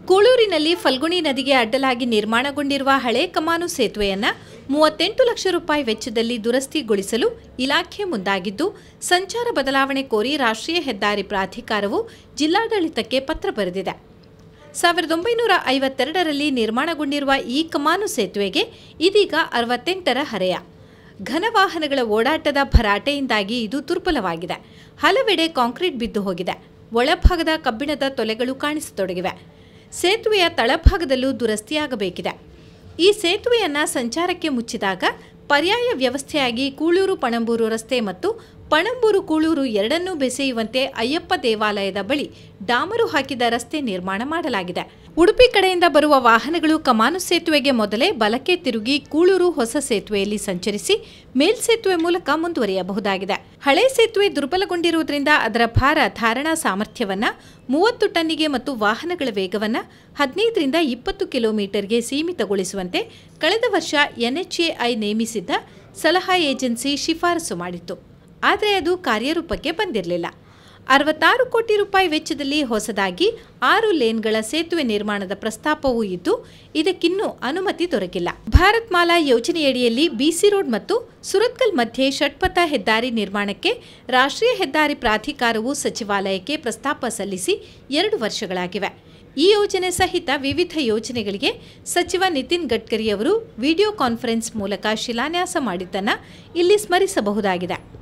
ಕೂಳೂರಿನಲ್ಲಿ ಫಲ್ಗುಣಿ ನದಿಗೆ ಅಡ್ಡಲಾಗಿ ನಿರ್ಮಾಣಗೊಂಡಿರುವ ಹಳೆ ಕಮಾನು ಸೇತುವೆಯನ್ನು ಮೂವತ್ತೆಂಟು ಲಕ್ಷ ರೂಪಾಯಿ ವೆಚ್ಚದಲ್ಲಿ ದುರಸ್ತಿಗೊಳಿಸಲು ಇಲಾಖೆ ಮುಂದಾಗಿದ್ದು ಸಂಚಾರ ಬದಲಾವಣೆ ಕೋರಿ ರಾಷ್ಟ್ರೀಯ ಹೆದ್ದಾರಿ ಪ್ರಾಧಿಕಾರವು ಜಿಲ್ಲಾಡಳಿತಕ್ಕೆ ಪತ್ರ ಬರೆದಿದೆ ಸಾವಿರದ ಒಂಬೈನೂರ ಐವತ್ತೆರಡರಲ್ಲಿ ನಿರ್ಮಾಣಗೊಂಡಿರುವ ಈ ಕಮಾನು ಸೇತುವೆಗೆ ಇದೀಗ ಅರವತ್ತೆಂಟರ ಹರೆಯ ಘನ ವಾಹನಗಳ ಓಡಾಟದ ಭರಾಟೆಯಿಂದಾಗಿ ಇದು ದುರ್ಬಲವಾಗಿದೆ ಹಲವೆಡೆ ಕಾಂಕ್ರೀಟ್ ಬಿದ್ದು ಹೋಗಿದೆ ಒಳಭಾಗದ ಕಬ್ಬಿಣದ ತೊಲೆಗಳು ಕಾಣಿಸತೊಡಗಿವೆ ಸೇತುವೆಯ ತಳಭಾಗದಲ್ಲೂ ದುರಸ್ತಿಯಾಗಬೇಕಿದೆ ಈ ಸೇತುವೆಯನ್ನು ಸಂಚಾರಕ್ಕೆ ಮುಚ್ಚಿದಾಗ ಪರ್ಯಾಯ ವ್ಯವಸ್ಥೆಯಾಗಿ ಕೂಳೂರು ಪಣಂಬೂರು ರಸ್ತೆ ಮತ್ತು ಪಣಂಬೂರು ಕೂಳೂರು ಎರಡನ್ನೂ ಬೆಸೆಯುವಂತೆ ಅಯ್ಯಪ್ಪ ದೇವಾಲಯದ ಬಳಿ ಡಾಮರು ಹಾಕಿದ ರಸ್ತೆ ನಿರ್ಮಾಣ ಮಾಡಲಾಗಿದೆ ಉಡುಪಿ ಕಡೆಯಿಂದ ಬರುವ ವಾಹನಗಳು ಕಮಾನು ಸೇತುವೆಗೆ ಮೊದಲೇ ಬಲಕ್ಕೆ ತಿರುಗಿ ಕೂಳೂರು ಹೊಸ ಸೇತುವೆಯಲ್ಲಿ ಸಂಚರಿಸಿ ಮೇಲ್ಸೇತುವೆ ಮೂಲಕ ಮುಂದುವರಿಯಬಹುದಾಗಿದೆ ಹಳೆ ಸೇತುವೆ ದುರ್ಬಲಗೊಂಡಿರುವುದರಿಂದ ಅದರ ಭಾರ ಧಾರಣಾ ಸಾಮರ್ಥ್ಯವನ್ನ ಮೂವತ್ತು ಟನ್ನಿಗೆ ಮತ್ತು ವಾಹನಗಳ ವೇಗವನ್ನು ಹದಿನೈದರಿಂದ ಇಪ್ಪತ್ತು ಕಿಲೋಮೀಟರ್ಗೆ ಸೀಮಿತಗೊಳಿಸುವಂತೆ ಕಳೆದ ವರ್ಷ ಎನ್ಎಚ್ಎಐ ನೇಮಿಸಿದ್ದ ಸಲಹಾ ಏಜೆನ್ಸಿ ಶಿಫಾರಸು ಮಾಡಿತ್ತು ಆದರೆ ಅದು ಕಾರ್ಯರೂಪಕ್ಕೆ ಬಂದಿರಲಿಲ್ಲ ಅರವತ್ತಾರು ಕೋಟಿ ರೂಪಾಯಿ ವೆಚ್ಚದಲ್ಲಿ ಹೊಸದಾಗಿ ಆರು ಲೇನ್ಗಳ ಸೇತುವೆ ನಿರ್ಮಾಣದ ಪ್ರಸ್ತಾಪವೂ ಇದ್ದು ಇದಕ್ಕಿನ್ನೂ ಅನುಮತಿ ದೊರಕಿಲ್ಲ ಭಾರತ್ ಮಾಲಾ ಯೋಜನೆಯಡಿಯಲ್ಲಿ ಬಿಸಿ ರೋಡ್ ಮತ್ತು ಸುರತ್ಕಲ್ ಮಧ್ಯೆ ಷಟ್ಪಥ ಹೆದ್ದಾರಿ ನಿರ್ಮಾಣಕ್ಕೆ ರಾಷ್ಟ್ರೀಯ ಹೆದ್ದಾರಿ ಪ್ರಾಧಿಕಾರವು ಸಚಿವಾಲಯಕ್ಕೆ ಪ್ರಸ್ತಾಪ ಸಲ್ಲಿಸಿ ಎರಡು ವರ್ಷಗಳಾಗಿವೆ ಈ ಯೋಜನೆ ಸಹಿತ ವಿವಿಧ ಯೋಜನೆಗಳಿಗೆ ಸಚಿವ ನಿತಿನ್ ಗಡ್ಕರಿ ಅವರು ವಿಡಿಯೋ ಕಾನ್ಫರೆನ್ಸ್ ಮೂಲಕ ಶಿಲಾನ್ಯಾಸ ಮಾಡಿದ್ದನ್ನು ಇಲ್ಲಿ ಸ್ಮರಿಸಬಹುದಾಗಿದೆ